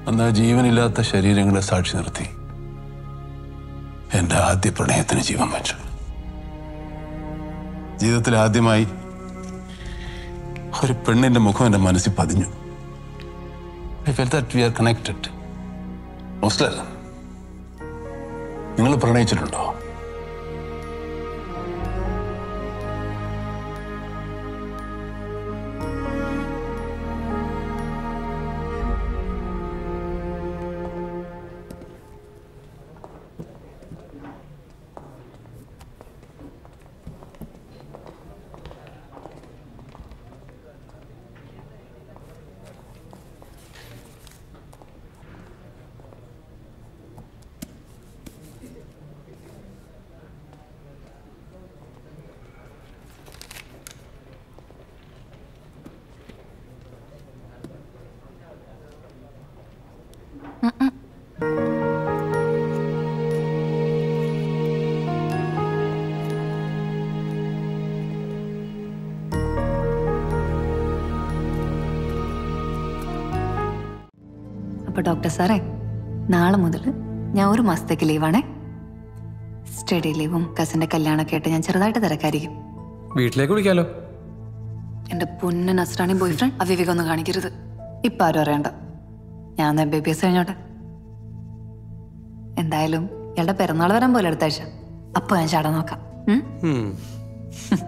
അന്ന് ആ ജീവനില്ലാത്ത ശരീരങ്ങളെ സാക്ഷി നിർത്തി എന്റെ ആദ്യ പ്രണയത്തിന് ജീവൻ വെച്ചു ജീവിതത്തിൽ ആദ്യമായി ഒരു പെണ്ണിന്റെ മുഖം എന്റെ മനസ്സിൽ പതിഞ്ഞു I felt that we are connected മുസ്ലല്ല നിങ്ങൾ പ്രണയിച്ചിട്ടുണ്ടോ അപ്പൊ ഡോക്ടർ സാറേ നാളെ മുതൽ ഞാൻ ഒരു മാസത്തേക്ക് ലീവാണേ സ്റ്റഡി ലീവും കസിന്റെ കല്യാണമൊക്കെ ആയിട്ട് ഞാൻ ചെറുതായിട്ട് തിരക്കായിരിക്കും വീട്ടിലേക്ക് വിളിക്കാലോ എന്റെ പൊന്ന നസ്രാണി ബോയ് ഫ്രണ്ട് അവിവേകം ഒന്നും കാണിക്കരുത് ഇപ്പൊ ആരും അറിയണ്ട ഞാൻ എം ബി ബി എസ് കഴിഞ്ഞോട്ടെ എന്തായാലും ഇയാളുടെ പിറന്നാൾ വരാൻ പോലെ അടുത്ത ആഴ്ച അപ്പൊ ഞാൻ ചാടാൻ നോക്കാം ഉം? ഉം.